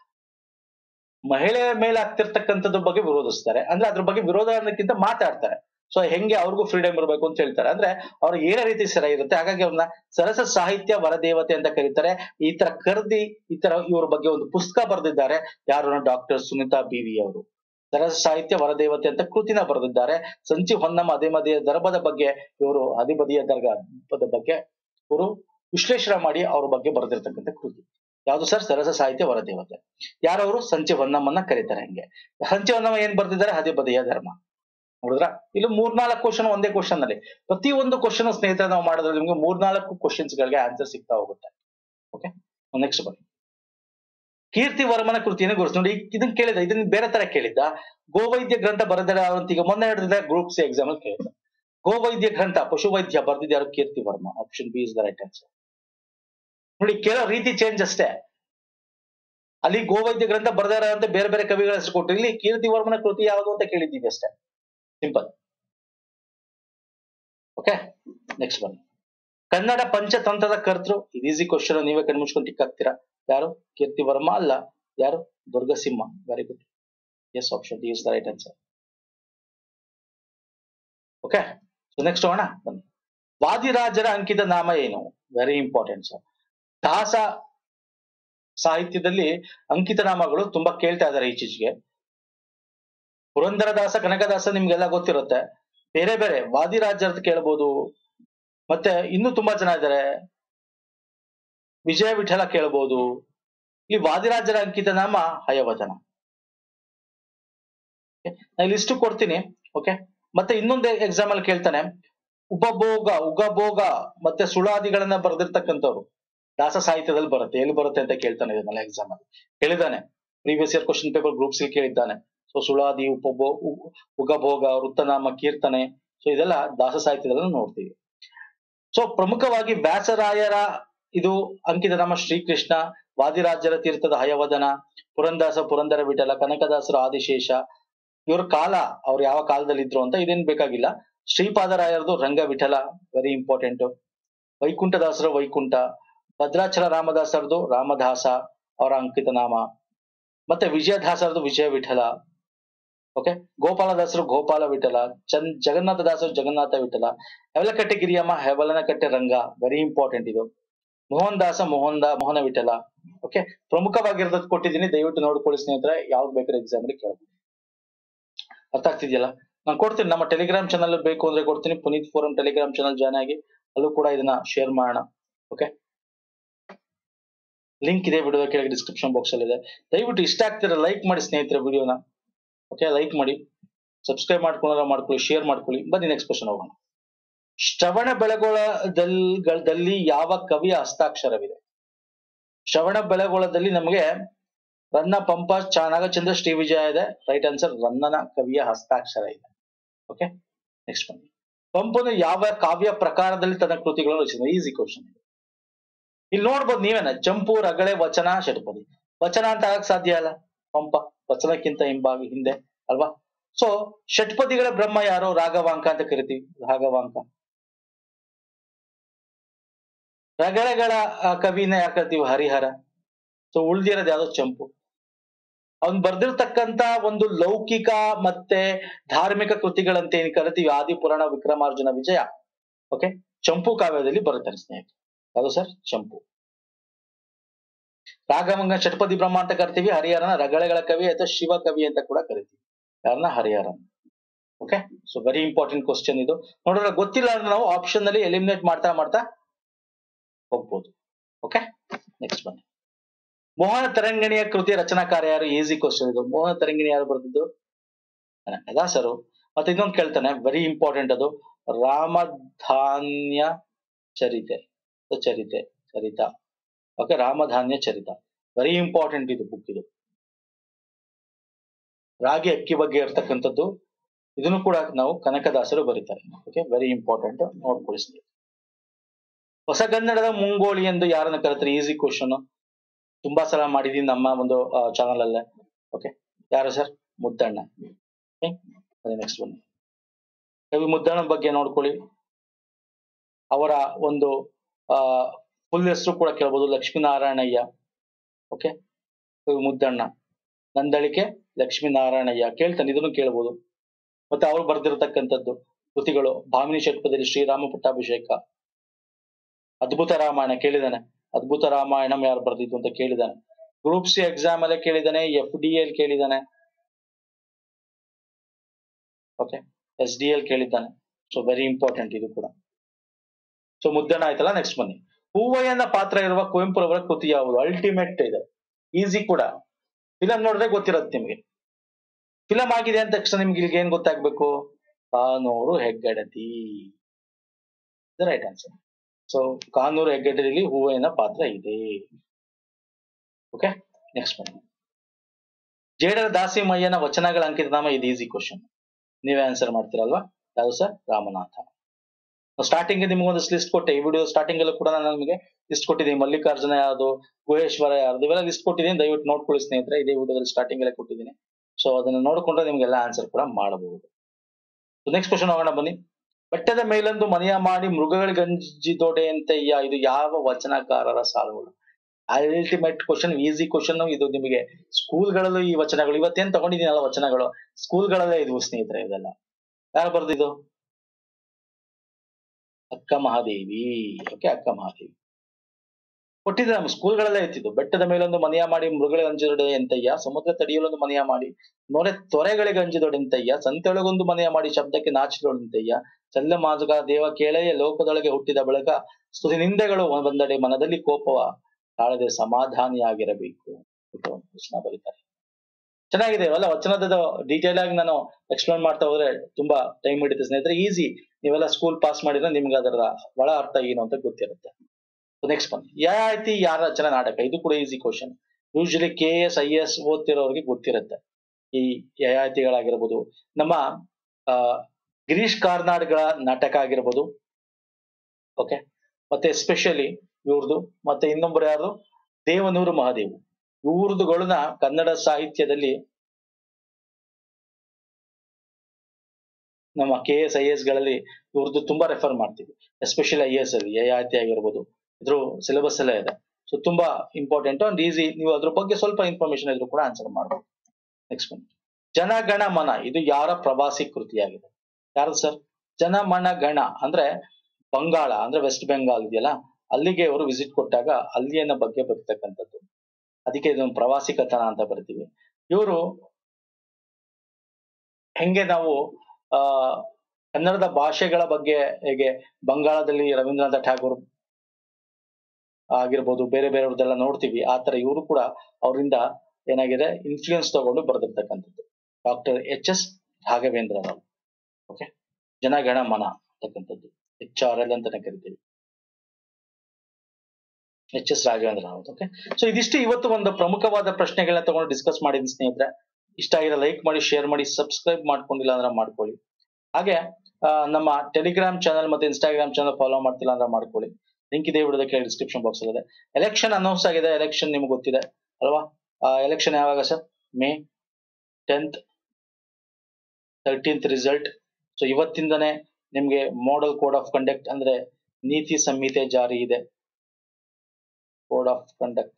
ಮಹಿಳೆಯ ಮೇಲೆ ಆಗ್ತಿರ್ತಕ್ಕಂಥದ್ರ ಬಗ್ಗೆ ವಿರೋಧಿಸ್ತಾರೆ ಅಂದ್ರೆ ಅದ್ರ ಬಗ್ಗೆ ವಿರೋಧ ಅನ್ನೋಕ್ಕಿಂತ ಮಾತಾಡ್ತಾರೆ ಸೊ ಹೆಂಗೆ ಅವ್ರಿಗೂ ಫ್ರೀಡಮ್ ಇರಬೇಕು ಅಂತ ಹೇಳ್ತಾರೆ ಅಂದ್ರೆ ಅವ್ರಿಗೆ ಏನೇ ರೀತಿ ಸರ ಇರುತ್ತೆ ಹಾಗಾಗಿ ಅವ್ರನ್ನ ಸರಸ ಸಾಹಿತ್ಯ ವರದೇವತೆ ಅಂತ ಕರೀತಾರೆ ಈ ತರ ಕರ್ದಿ ಈ ತರ ಇವ್ರ ಬಗ್ಗೆ ಒಂದು ಪುಸ್ತಕ ಬರೆದಿದ್ದಾರೆ ಯಾರು ಡಾಕ್ಟರ್ ಸುನಿತಾ ಬಿ ವಿ ಅವರು ಸರಸ ಸಾಹಿತ್ಯ ವರದೇವತೆ ಅಂತ ಕೃತಿನ ಬರೆದಿದ್ದಾರೆ ಸಂಚಿ ಹೊನ್ನಮ್ಮ ಅದಿಮದಿಯ ದರ್ಭದ ಬಗ್ಗೆ ಇವರು ಅದಿಬದಿಯ ದರ್ಗದ ಬಗ್ಗೆ ಇವರು ವಿಶ್ಲೇಷಣೆ ಮಾಡಿ ಅವ್ರ ಬಗ್ಗೆ ಬರೆದಿರ್ತಕ್ಕಂಥ ಕೃತಿ ಯಾವುದು ಸರ್ ಸರಸ ಸಾಹಿತ್ಯ ವರದೇವತೆ ಯಾರವರು ಸಂಚಿ ಹೊನ್ನಮ್ಮನ್ನ ಕರೀತಾರೆ ಹಂಗೆ ಸಂಚಿ ಹೊನ್ನಮ್ಮ ಏನ್ ಬರ್ದಿದ್ದಾರೆ ಅದಿಬದಿಯ ಧರ್ಮ ನೋಡಿದ್ರ ಇಲ್ಲಿ ಮೂರ್ನಾಲ್ಕು ಕ್ವಶನ್ ಒಂದೇ ಕ್ವಶನ್ ಅಲ್ಲಿ ಪ್ರತಿ ಒಂದು ಕ್ವಶನ್ ಸ್ನೇಹಿತರೆ ನಾವು ಮಾಡಿದ್ರೆ ನಿಮ್ಗೆ ಮೂರ್ನಾಲ್ಕು ಕ್ವಶನ್ಸ್ ಗಳಿಗೆ ಆನ್ಸರ್ ಸಿಗ್ತಾ ಹೋಗುತ್ತೆ ಓಕೆ ನೆಕ್ಸ್ಟ್ ಬನ್ನಿ ಕೀರ್ತಿ ವರ್ಮನ ಕೃತಿಯನ್ನು ಗುರುತು ನೋಡಿ ಇದನ್ನ ಕೇಳಿದ ಇದನ್ನ ಬೇರೆ ತರ ಕೇಳಿದ್ದ ಗೋವೈದ್ಯ ಗ್ರಂಥ ಬರೆದರೆ ಅಂತ ಈಗ ಮೊನ್ನೆ ನಡೆದಿದೆ ಗ್ರೂಪ್ ಸಿ ಎಕ್ಸಾಮ್ ಅಲ್ಲಿ ಕೇಳಿದ ಗೋವೈದ್ಯ ಗ್ರಂಥ ಪಶುವೈದ್ಯ ಬರ್ದಿದ್ಯಾರು Kirti Varma option B is the right answer ನೋಡಿ ಕೇಳೋ ರೀತಿ ಚೇಂಜ್ ಅಷ್ಟೇ ಅಲ್ಲಿ ಗೋವೈದ್ಯ ಗ್ರಂಥ ಬರೆದಾರ ಅಂತ ಬೇರೆ ಬೇರೆ ಕವಿಗಳ ಹೆಸರು ಕೊಟ್ಟರು ಇಲ್ಲಿ ಕೀರ್ತಿ ವರ್ಮನ ಕೃತಿ ಯಾವುದು ಅಂತ ಕೇಳಿದ್ದೀವಿ ಅಷ್ಟೇ ಸಿಂಪಲ್ ಓಕೆ ನೆಕ್ಸ್ಟ್ ಬನ್ನಿ ಕನ್ನಡ ಪಂಚತಂತ್ರದ ಕರ್ತೃ ಇದು ಈಸಿ ಕ್ವಶನ್ ನೀವೇ ಕಣ್ಮುಚ್ಕೊಂಡು ಟಿಕ್ ಹಾಕ್ತೀರಾ ಯಾರು ಕೀರ್ತಿ ವರ್ಮ ಅಲ್ಲ ಯಾರು Durgasimha very good yes option D is the right answer okay so next ಹೋಗೋಣ ಬನ್ನಿ ವಾದಿರಾಜರ ಅಂಕಿತ ನಾಮ ಏನು ವೆರಿ ಇಂಪಾರ್ಟೆಂಟ್ ಸರ್ ದಾಸ ಸಾಹಿತ್ಯದಲ್ಲಿ ಅಂಕಿತ ನಾಮಗಳು ತುಂಬಾ ಕೇಳ್ತಾ ಇದ್ದಾರೆ ಈಚೀಚೆಗೆ ಪುರಂದರದಾಸ ಕನಕದಾಸ ನಿಮ್ಗೆಲ್ಲ ಗೊತ್ತಿರುತ್ತೆ ಬೇರೆ ಬೇರೆ ವಾದಿರಾಜರದ್ದು ಕೇಳ್ಬೋದು ಮತ್ತೆ ಇನ್ನೂ ತುಂಬಾ ಜನ ಇದ್ದಾರೆ ವಿಜಯ ವಿಠಲ ಕೇಳ್ಬೋದು ಈ ವಾದಿರಾಜರ ಅಂಕಿತ ನಾಮ ಹಯವದನ ನಾನು ಲಿಸ್ಟ್ ಕೊಡ್ತೀನಿ ಓಕೆ ಮತ್ತೆ ಇನ್ನೊಂದು ಎಕ್ಸಾಮ್ ಅಲ್ಲಿ ಕೇಳ್ತಾನೆ ಉಪಭೋಗ ಉಗಭೋಗ ಮತ್ತೆ ಸುಳಾದಿಗಳನ್ನ ಬರೆದಿರ್ತಕ್ಕಂಥವ್ರು ದಾಸ ಸಾಹಿತ್ಯದಲ್ಲಿ ಬರುತ್ತೆ ಎಲ್ಲಿ ಬರುತ್ತೆ ಅಂತ ಕೇಳ್ತಾನೆ ಇದನ್ನೆಲ್ಲ ಎಕ್ಸಾಮ್ ಅಲ್ಲಿ ಹೇಳಿದ್ದಾನೆ previous year question paper groups ಕೇಳಿದ್ದಾನೆ ಸೊ ಸುಳಾದಿ ಉಪಭೋ ಉ- ಉಗಭೋಗ ವೃತ್ತನಾಮ ಕೀರ್ತನೆ ಸೊ ಇದೆಲ್ಲ ದಾಸ ಸಾಹಿತ್ಯದಲ್ಲಿ ನೋಡ್ತೀವಿ ಸೊ ಪ್ರಮುಖವಾಗಿ ವ್ಯಾಸರಾಯರ ಇದು ಅಂಕಿತ ನಾಮ ಶ್ರೀಕೃಷ್ಣ ವಾದಿರಾಜರ ತೀರ್ಥದ ಹಯವದನ ಪುರಂದಾಸ ಪುರಂದರ ವಿಠಲ ಕನಕದಾಸರ ಆದಿಶೇಷ ಇವ್ರ ಕಾಲ ಅವ್ರು ಯಾವ ಕಾಲದಲ್ಲಿ ಇದ್ರು ಅಂತ ಇದೇನ್ ಬೇಕಾಗಿಲ್ಲ ಶ್ರೀಪಾದರಾಯರದು ರಂಗ ವಿಠಲ ವೆರಿ ಇಂಪಾರ್ಟೆಂಟ್ ವೈಕುಂಠದಾಸರ ವೈಕುಂಠ ಭದ್ರಾಚಲ ರಾಮದಾಸರದು ರಾಮದಾಸ ಅವರ ಅಂಕಿತ ನಾಮ ಮತ್ತೆ ವಿಜಯದಾಸರದು ವಿಜಯ ವಿಠಲ ಓಕೆ ಗೋಪಾಲದಾಸರು ಗೋಪಾಲ ವಿಠಲ ಚಂದ್ ಜಗನ್ನಾಥದಾಸರು ಜಗನ್ನಾಥ ವಿಠಲ ಹೆವಲಕಟ್ಟೆ ಗಿರಿಯಮ್ಮ ಹೆವಲನಕಟ್ಟೆ ರಂಗ ವೆರಿ ಇಂಪಾರ್ಟೆಂಟ್ ಇದು ಮೋಹನ್ ದಾಸ ಮೋಹನ್ ದಾ ಮೋಹನ ವಿಠಲ ಓಕೆ ಪ್ರಮುಖವಾಗಿರೋದಕ್ಕೆ ಕೊಟ್ಟಿದ್ದೀನಿ ದಯವಿಟ್ಟು ನೋಡ್ಕೊಳ್ಳಿ ಸ್ನೇಹಿತರೆ ಯಾವ್ದು ಬೇಕಾದ್ರೆ ಎಕ್ಸಾಮ್ ಅಲ್ಲಿ ಕೇಳ್ಬೋದು ಅರ್ಥ ಆಗ್ತಿದೆಯಲ್ಲ ನಾನು ಕೊಡ್ತೀನಿ ನಮ್ಮ ಟೆಲಿಗ್ರಾಮ್ ಚಾನಲ್ ಬೇಕು ಅಂದ್ರೆ ಕೊಡ್ತೀನಿ Puneet forum Telegram channel join ಆಗಿ ಅಲ್ಲೂ ಕೂಡ ಇದನ್ನ ಶೇರ್ ಮಾಡೋಣ ಓಕೆ ಲಿಂಕ್ ಇದೆ ವಿಡಿಯೋ ಕೆಳಗೆ ಡಿಸ್ಕ್ರಿಪ್ಷನ್ ಬಾಕ್ಸ್ ಅಲ್ಲಿ ಇದೆ ದಯವಿಟ್ಟು ಇಷ್ಟ ಆಗ್ತಿರ ಲೈಕ್ ಮಾಡಿ ಸ್ನೇಹಿತರೆ ವಿಡಿಯೋನ ಓಕೆ ಲೈಕ್ ಮಾಡಿ ಸಬ್ಸ್ಕ್ರೈಬ್ ಮಾಡ್ಕೊಂಡ್ರೆ ಮಾಡ್ಕೊಳ್ಳಿ ಶೇರ್ ಮಾಡ್ಕೊಳ್ಳಿ ಬನ್ನಿ ನೆಕ್ಸ್ಟ್ ಕ್ವಶನ್ ಹೋಗೋಣ ಶ್ರವಣ ಬೆಳಗೊಳದಲ್ಲಿ ಯಾವ ಕವಿಯ ಹಸ್ತಾಕ್ಷರವಿದೆ ಶ್ರವಣ ಬೆಳಗೊಳದಲ್ಲಿ ನಮಗೆ ರನ್ನ ಪಂಪ ಚ ನಾಗಚಂದ್ರ ಶ್ರೀ ವಿಜಯ ಇದೆ ರೈಟ್ ಆನ್ಸರ್ ರನ್ನನ ಕವಿಯ ಹಸ್ತಾಕ್ಷರ ಇದೆ ಓಕೆ ನೆಕ್ಸ್ಟ್ ಬನ್ನಿ ಪಂಪನು ಯಾವ ಕಾವ್ಯ ಪ್ರಕಾರದಲ್ಲಿ ತನ್ನ ಕೃತಿಗಳನ್ನು ರಚಿಸಿದ ಈಸಿ ಕ್ವಶನ್ ಇಲ್ಲಿ ನೋಡ್ಬೋದು ನೀವೇನ ಚಂಪು ರಗಳೆ ವಚನ ಷಟ್ಪದಿ ವಚನ ಅಂತ ಆಗಕ್ ಸಾಧ್ಯ ಅಲ್ಲ ಪಂಪ ವಚನಕ್ಕಿಂತ ಹಿಂಬಾಗಿ ಹಿಂದೆ ಅಲ್ವಾ ಸೊ ಷಟ್ಪದಿಗಳ ಬ್ರಹ್ಮ ಯಾರು ರಾಘವಾಂಕ ಅಂತ ಕರಿತೀವಿ ರಾಘವಾಂಕ ರಗಳೆಗಳ ಆ, ಕವಿನ ಯಾಕೆ ಕರಿತೀವಿ ಹರಿಹರ ಸೊ ಉಳ್ದಿರೋದು ಯಾವ್ದೋ ಚಂಪು ಅವ್ನ್ ಬರ್ದಿರ್ತಕ್ಕಂತ ಒಂದು ಲೌಕಿಕ ಮತ್ತೆ ಧಾರ್ಮಿಕ ಕೃತಿಗಳಂತ ಏನ್ ಕರಿತೀವಿ ಆದಿಪುರಾಣ ವಿಕ್ರಮಾರ್ಜುನ ವಿಜಯ ಓಕೆ ಚಂಪು ಕಾವ್ಯದಲ್ಲಿ ಬರುತ್ತಾರೆ ಸ್ನೇಹಿತರೆ ಯಾವುದು ಸರ್ ಚಂಪು ರಾಘವಂಗ ಷಟ್ಪದಿ ಬ್ರಹ್ಮ ಅಂತ ಕರಿತೀವಿ ಹರಿಹರನ ರಗಳೆಗಳ ಕವಿ ಅಥವಾ ಶಿವ ಕವಿ ಅಂತ ಕೂಡ ಕರಿತೀವಿ ಯಾರನ್ನ ಹರಿಹರನ್ okay so very important question ಇದು ನೋಡಿದ್ರೆ ಗೊತ್ತಿಲ್ಲ ಅಂದ್ರೆ ನಾವು ಆಪ್ಷನ್ ಅಲ್ಲಿ ಎಲಿಮಿನೇಟ್ ಮಾಡ್ತಾ ಮಾಡ್ತಾ ಹೋಗ್ಬೋದು ಓಕೆ ನೆಕ್ಸ್ಟ್ ಬನ್ನಿ ಮೋಹನ ತರಂಗಿಣಿಯ ಕೃತಿಯ ರಚನಾಕಾರ ಯಾರು ಈಸಿ ಕ್ವಶನ್ ಇದು ಮೋಹನ ತರಂಗಿಣಿ ಯಾರು ಬರೆದಿದ್ದು ಅದಾ ಸರ್ ಮತ್ತೆ ಇನ್ನೊಂದು ಕೇಳ್ತಾನೆ ವೆರಿ ಇಂಪಾರ್ಟೆಂಟ್ ಅದು ರಾಮಧಾನ್ಯ ಚರಿತೆ ಅಥವಾ Charite Charita okay Ramadhanya Charita very important ಇದು ಬುಕ್ ಇದು ರಾಗಿ ಅಕ್ಕಿ ಬಗ್ಗೆ ಇರ್ತಕ್ಕಂಥದ್ದು ಇದನ್ನು ಕೂಡ ನಾವು ಕನಕದಾಸರು ಬರೀತಾರೆ ಓಕೆ ವೆರಿ ಇಂಪಾರ್ಟೆಂಟ್ ನೋಡ್ಕೊಳ್ಳಿ ಸ್ನೇಹಿತರೆ. ಹೊಸಗನ್ನಡದ ಮುಂಗೋಳಿ ಎಂದು ಯಾರನ್ನ ಕರೀತಾರೆ ಈಸಿ ಕ್ವಶನ್ ತುಂಬಾ ಸಲ ಮಾಡಿದೀನಿ ನಮ್ಮ ಒಂದು ಚಾನಲ್ ಅಲ್ಲೇ ಓಕೆ ಯಾರು ಸರ್ ಮುದ್ದಣ್ಣ ನೆಕ್ಸ್ಟ್ ಬನ್ನಿ ಕವಿ ಮುದ್ದಣ್ಣ ಬಗ್ಗೆ ನೋಡ್ಕೊಳ್ಳಿ ಅವರ ಒಂದು ಆ ಫುಲ್ ಹೆಸರು ಕೂಡ ಕೇಳ್ಬೋದು ಲಕ್ಷ್ಮೀನಾರಾಯಣಯ್ಯ ಓಕೆ ಕವಿ ಮುದ್ದಣ್ಣ ನಂದಳಿಕೆ ಲಕ್ಷ್ಮೀನಾರಾಯಣಯ್ಯ ಕೇಳ್ತಾನೆ ಇದನ್ನು ಕೇಳ್ಬೋದು ಮತ್ತೆ ಅವರು ಬರೆದಿರತಕ್ಕಂಥದ್ದು ಕೃತಿಗಳು ಭಾಮಿನಿ ಷಟ್ಪದಲ್ಲಿ ಶ್ರೀರಾಮ ಪಟ್ಟಾಭಿಷೇಕ ಅದ್ಭುತ ರಾಮಾಯಣ ಕೇಳಿದಾನೆ ಅದ್ಭುತ ರಾಮಾಯಣಂ ಯಾರು ಬರ್ದಿದ್ದು ಅಂತ ಕೇಳಿದಾನೆ ಗ್ರೂಪ್ ಸಿ ಎಕ್ಸಾಮ್ ಅಲ್ಲೇ ಕೇಳಿದಾನೆ ಎಫ್ ಡಿ ಎಲ್ ಕೇಳಿದಾನೆ ಓಕೆ ಎಸ್ ಡಿ ಎಲ್ ಕೇಳಿದ್ದಾನೆ ಸೊ ವೆರಿ ಇಂಪಾರ್ಟೆಂಟ್ ಇದು ಕೂಡ ಸೊ ಮುದ್ದಣ ಆಯ್ತಲ್ಲ ನೆಕ್ಸ್ಟ್ ಬನ್ನಿ ಹೂವಯ್ಯನ ಪಾತ್ರ ಇರುವ ಕುವೆಂಪುರವರ ಕೃತಿ ಯಾವುದು ಅಲ್ಟಿಮೇಟ್ ಇದೆ ಈಸಿ ಕೂಡ ಫಿಲಂ ನೋಡಿದ್ರೆ ಗೊತ್ತಿರುತ್ತೆ ನಿಮಗೆ ಫಿಲಂ ಆಗಿದೆ ಅಂದ ತಕ್ಷಣ ನಿಮ್ಗೆ ಇಲ್ಲಿಗೆ ಏನ್ ಗೊತ್ತಾಗ್ಬೇಕು Kanuru Heggadati right answer so Kanuru ಹೆಗ್ಗಡತಿಯಲ್ಲಿ ಹೂವಯ್ಯನ ಪಾತ್ರ ಇದೆ ಓಕೆ ನೆಕ್ಸ್ಟ್ ಬನ್ನಿ ಜೇಡರ ದಾಸಿಮಯ್ಯನ ವಚನಗಳ ಅಂಕಿತ ನಾಮ ಇದು ಈಸಿ ಕ್ವಶನ್ ನೀವೇ ಆನ್ಸರ್ ಮಾಡ್ತೀರಲ್ವಾ ಯಾವುದು ಸರ್ ರಾಮನಾಥ ಸ್ಟಾರ್ಟಿಂಗ್ ನಿಮ್ಗೆ ಒಂದು ಲಿಸ್ಟ್ ಕೊಟ್ಟೆ ಈ ವಿಡಿಯೋ ಸ್ಟಾರ್ಟಿಂಗ್ ಅಲ್ಲೂ ಕೂಡ ನಾನು ನಿಮಗೆ ಲಿಸ್ಟ್ ಕೊಟ್ಟಿದ್ದೀನಿ ಮಲ್ಲಿಕಾರ್ಜುನ ಯಾವುದು ಗುಹೇಶ್ವರ ಯಾವ್ದು ಇವೆಲ್ಲ ಲಿಸ್ಟ್ ಕೊಟ್ಟಿದ್ದೀನಿ ದಯವಿಟ್ಟು ನೋಡ್ಕೊಳ್ಳಿ ಸ್ನೇಹಿತರೆ ಇದೇ ವಿಡಿಯೋದಲ್ಲಿ ಸ್ಟಾರ್ಟಿಂಗ್ ಅಲ್ಲೇ ಕೊಟ್ಟಿದ್ದೀನಿ ಸೊ ಅದನ್ನ ನೋಡ್ಕೊಂಡ್ರೆ ನಿಮ್ಗೆಲ್ಲ ಆನ್ಸರ್ ಕೂಡ ಮಾಡಬಹುದು ನೆಕ್ಸ್ಟ್ ಕ್ವಶನ್ ಹೋಗೋಣ ಬನ್ನಿ ಬೆಟ್ಟದ ಮೇಲೊಂದು ಮನೆಯ ಮಾಡಿ ಮೃಗಗಳಿಗಂಜಿದೊಡೆಯಂತೆಯ್ಯ ಇದು ಯಾವ ವಚನಕಾರರ ಸಾಲುಗಳು ಅಲ್ಟಿಮೇಟ್ ಕ್ವಶನ್ ಈಸಿ ಕ್ವಶನ್ ಇದು ನಿಮಗೆ ಸ್ಕೂಲ್ಗಳಲ್ಲೂ ಈ ವಚನಗಳು ಇವತ್ತೇನ್ ತಗೊಂಡಿದ್ದೀನಲ್ಲ ವಚನಗಳು ಸ್ಕೂಲ್ಗಳಲ್ಲೇ ಇದ್ವು ಸ್ನೇಹಿತರೆ ಇದೆಲ್ಲ ಯಾರು ಬರ್ದಿದ್ದು ಅಕ್ಕ ಮಹಾದೇವಿ ಓಕೆ ಅಕ್ಕ ಮಹಾದೇವಿ ಕೊಟ್ಟಿದ್ದೆ ನಮ್ಮ ಸ್ಕೂಲ್ಗಳಲ್ಲೇ ಇತ್ತಿದ್ದು ಬೆಟ್ಟದ ಮೇಲೊಂದು ಮನೆಯ ಮಾಡಿ ಮೃಗಗಳಿಗೆ ಅಂಜಿದೊಡೆ ಎಂತಯ್ಯ ಸಮುದ್ರ ತಡಿಯಲೊಂದು ಮನೆಯ ಮಾಡಿ ನೊರೆ ತೊರೆಗಳಿಗೆ ಅಂಜಿದೊಡೆಂತಯ್ಯ ಸಂತೆಯೊಳಗೊಂದು ಮನೆಯ ಮಾಡಿ ಶಬ್ದಕ್ಕೆ ನಾಚಿದೊಡೆಂತಯ್ಯ ಚಲ್ಲ ಮಾಜುಗ ದೇವ ಕೇಳೆಯ ಲೋಕದೊಳಗೆ ಹುಟ್ಟಿದ ಬಳಿಕ ಸ್ತುತಿ ನಿಂದೆಗಳು ಬಂದಡೆ ಮನದಲ್ಲಿ ಕೋಪವ ತಾಳದೆ ಸಮಾಧಾನಿಯಾಗಿರಬೇಕು ಅಂತ ಒಂದು ವಚನ ಬರೀತಾರೆ ಚೆನ್ನಾಗಿದೆ ಅಲ್ಲ ವಚನದ ಡೀಟೇಲ್ ಆಗಿ ನಾನು ಎಕ್ಸ್ಪ್ಲೇನ್ ಮಾಡ್ತಾ ಹೋದ್ರೆ ತುಂಬಾ ಟೈಮ್ ಹಿಡಿತೆ ಸ್ನೇಹಿತರೆ ಈಸಿ ನೀವೆಲ್ಲ ಸ್ಕೂಲ್ ಪಾಸ್ ಮಾಡಿದ್ರೆ ನಿಮ್ಗೆ ಅದರ ಒಳ ಅರ್ಥ ಏನು ಅಂತ ಗೊತ್ತಿರುತ್ತೆ ನೆಕ್ಸ್ಟ್ ಬನ್ನಿ ಯಯಾತಿ ಯಾರ ರಚನಾ ನಾಟಕ ಇದು ಕೂಡ easy question usually K S I S ಓದ್ತಿರೋರಿಗೆ ಗೊತ್ತಿರುತ್ತೆ ಈ ಯಯಾತಿಗಳಾಗಿರ್ಬೋದು ನಮ್ಮ ಆ ಗಿರೀಶ್ ಕಾರ್ನಾಡ್ಗಳ ನಾಟಕ ಆಗಿರ್ಬೋದು ಓಕೆ ಮತ್ತೆ ಎಸ್ಪೆಷಲಿ ಇವ್ರದ್ದು ಮತ್ತೆ ಇನ್ನೊಬ್ಬರು ಯಾರು ದೇವನೂರು ಮಹಾದೇವ್ ಇವ್ರದುಗಳನ್ನ ಕನ್ನಡ ಸಾಹಿತ್ಯದಲ್ಲಿ ನಮ್ಮ ಕೆ ಎಸ್ ಐ ಎಸ್ ಗಳಲ್ಲಿ ಇವ್ರದ್ದು ತುಂಬಾ ರೆಫರ್ ಮಾಡ್ತೀವಿ ಎಸ್ಪೆಷಲಿ ಐ ಎಸ್ ಅಲ್ಲಿ ಯಯಾತಿ ಆಗಿರ್ಬೋದು ಇದ್ರ ಸಿಲೆಬಸ್ ಎಲ್ಲ ಇದೆ ಸೊ ತುಂಬಾ ಇಂಪಾರ್ಟೆಂಟ್ ಅಂಡ್ ಈಸಿ ನೀವು ಅದ್ರ ಬಗ್ಗೆ ಸ್ವಲ್ಪ ಇನ್ಫಾರ್ಮೇಶನ್ ಇದ್ರು ಕೂಡ ಆನ್ಸರ್ ಮಾಡ್ಬೋದು ನೆಕ್ಸ್ಟ್ ಬನ್ನಿ ಜನಗಣ ಮನ ಇದು ಯಾರ ಪ್ರವಾಸಿ ಕೃತಿಯಾಗಿದೆ ಯಾರು ಸರ್ ಜನಮನ ಗಣ ಅಂದ್ರೆ ಬಂಗಾಳ ಅಂದ್ರೆ ವೆಸ್ಟ್ ಬೆಂಗಾಲ್ ಇದೆಯಲ್ಲ ಅಲ್ಲಿಗೆ ಅವರು ವಿಸಿಟ್ ಕೊಟ್ಟಾಗ ಅಲ್ಲಿಯನ್ನ ಬಗ್ಗೆ ಬರ್ತಕ್ಕಂಥದ್ದು ಅದಕ್ಕೆ ಇದೊಂದು ಪ್ರವಾಸಿ ಕಥನ ಅಂತ ಬರ್ತೀವಿ ಇವರು ಹೆಂಗೆ ನಾವು ಆ ಕನ್ನಡದ ಭಾಷೆಗಳ ಬಗ್ಗೆ ಹೇಗೆ ಬಂಗಾಳದಲ್ಲಿ ರವೀಂದ್ರನಾಥ ಠಾಗೂರ್ ಆಗಿರ್ಬೋದು ಬೇರೆ ಬೇರೆಯವ್ರದ್ದೆಲ್ಲ ನೋಡ್ತೀವಿ ಆ ತರ ಇವರು ಕೂಡ ಅವರಿಂದ ಏನಾಗಿದೆ ಇನ್ಫ್ಲೂಯೆನ್ಸ್ ತಗೊಂಡು ಬರೆದಿರ್ತಕ್ಕಂಥದ್ದು doctor H S Raghavendra Rao okay Janagana Mana ಅಂತಕ್ಕಂಥದ್ದು ಎಚ್ ಆರ್ ಎಲ್ ಅಂತಾನೆ ಕರಿತೀವಿ H S Raghavendra Rawat okay so ಇದಿಷ್ಟು ಇವತ್ತು ಒಂದು ಪ್ರಮುಖವಾದ ಪ್ರಶ್ನೆಗಳನ್ನ ತಗೊಂಡು ಡಿಸ್ಕಸ್ ಮಾಡಿದ್ದೀನಿ ಸ್ನೇಹಿತರೆ ಇಷ್ಟ ಆಗಿರೋ ಲೈಕ್ ಮಾಡಿ ಶೇರ್ ಮಾಡಿ ಸಬ್ಸ್ಕ್ರೈಬ್ ಮಾಡ್ಕೊಂಡಿಲ್ಲ ಅಂದ್ರೆ ಮಾಡ್ಕೊಳ್ಳಿ ಹಾಗೆ ಆ, ನಮ್ಮ ಟೆಲಿಗ್ರಾಮ್ ಚಾನಲ್ ಮತ್ತೆ ಇನ್ಸ್ಟಾಗ್ರಾಮ್ ಚಾನಲ್ ಫಾಲೋ ಮಾಡ್ತಿಲ್ಲ ಅಂದ್ರೆ ಮಾಡ್ಕೊಳ್ಳಿ ಲಿಂಕ್ ಇದೆ ವಿಡಿಯೋದ ಕೆಳಗೆ ಡಿಸ್ಕ್ರಿಪ್ಷನ್ ಬಾಕ್ಸ್ ಇದೆ ಎಲೆಕ್ಷನ್ ಅನೌನ್ಸ್ ಆಗಿದೆ ಎಲೆಕ್ಷನ್ ನಿಮ್ಗೆ ಗೊತ್ತಿದೆ ಅಲ್ವಾ ಎಲೆಕ್ಷನ್ ಯಾವಾಗ sir May tenth thirteenth result so ಇವತ್ತಿಂದನೇ ನಿಮ್ಗೆ ಮಾಡಲ್ ಕೋಡ್ ಆಫ್ ಕಂಡಕ್ಟ್ ಅಂದ್ರೆ ನೀತಿ ಸಂಹಿತೆ ಜಾರಿ ಇದೆ ಕೋಡ್ ಆಫ್ ಕಂಡಕ್ಟ್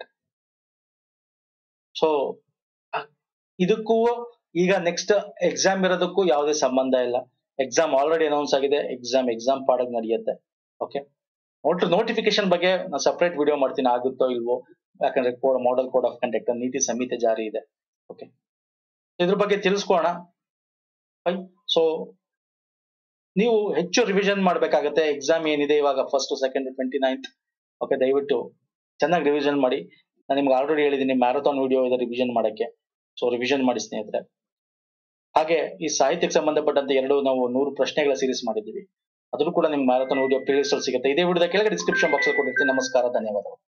ಸೊ ಇದಕ್ಕೂ ಈಗ ನೆಕ್ಸ್ಟ್ ಎಕ್ಸಾಮ್ ಇರೋದಕ್ಕೂ ಯಾವುದೇ ಸಂಬಂಧ ಇಲ್ಲ ಎಕ್ಸಾಮ್ ಆಲ್ರೆಡಿ ಅನೌನ್ಸ್ ಆಗಿದೆ ಎಕ್ಸಾಮ್ ಎಕ್ಸಾಮ್ ಪಾಡಕ್ ನಡೆಯುತ್ತೆ ಓಕೆ ನೋಟ್ ನೋಟಿಫಿಕೇಶನ್ ಬಗ್ಗೆ ನಾನು ಸಪರೇಟ್ ವಿಡಿಯೋ ಮಾಡ್ತೀನಿ ಆಗುತ್ತೋ ಇಲ್ವೋ ಯಾಕಂದ್ರೆ code model code of conduct ನೀತಿ ಸಂಹಿತೆ ಜಾರಿ ಇದೆ ಓಕೆ ಇದ್ರ ಬಗ್ಗೆ ತಿಳಿಸ್ಕೋಣ ಸೊ ನೀವು ಹೆಚ್ಚು ರಿವಿಷನ್ ಮಾಡ್ಬೇಕಾಗತ್ತೆ ಎಕ್ಸಾಮ್ ಏನಿದೆ ಇವಾಗ first second twenty ninth okay ದಯವಿಟ್ಟು ಚೆನ್ನಾಗಿ ರಿವಿಷನ್ ಮಾಡಿ ನಾನು ನಿಮ್ಗೆ ಆಲ್ರೆಡಿ ಹೇಳಿದ್ದೀನಿ ಮ್ಯಾರಥಾನ್ ವಿಡಿಯೋ ಇದೆ ರಿವಿಷನ್ ಮಾಡಕ್ಕೆ ಸೊ ರಿವಿಷನ್ ಮಾಡಿ ಸ್ನೇಹಿತರೆ ಹಾಗೆ ಈ ಸಾಹಿತ್ಯಕ್ಕೆ ಸಂಬಂಧಪಟ್ಟಂತೆ ಎರಡು ನಾವು ನೂರು ಪ್ರಶ್ನೆಗಳ ಸೀರೀಸ್ ಮಾಡಿದ್ದೀವಿ ಅದನ್ನು ಕೂಡ ನಿಮ್ಗೆ ಮ್ಯಾರಥಾನ್ ವಿಡಿಯೋ ಪ್ಲೇಲಿಸ್ಟ್ ಅಲ್ಲಿ ಸಿಗುತ್ತೆ ಇದೇ ವಿಡಿಯೋದ ಕೆಳಗೆ ಡಿಸ್ಕ್ರಿಪ್ಷನ್ ಬಾಕ್ಸ್ ಅಲ್ಲಿ ಕೊಟ್ಟಿರ್ತೀನಿ ನಮಸ್ಕಾರ ಧನ್ಯವಾದಗಳು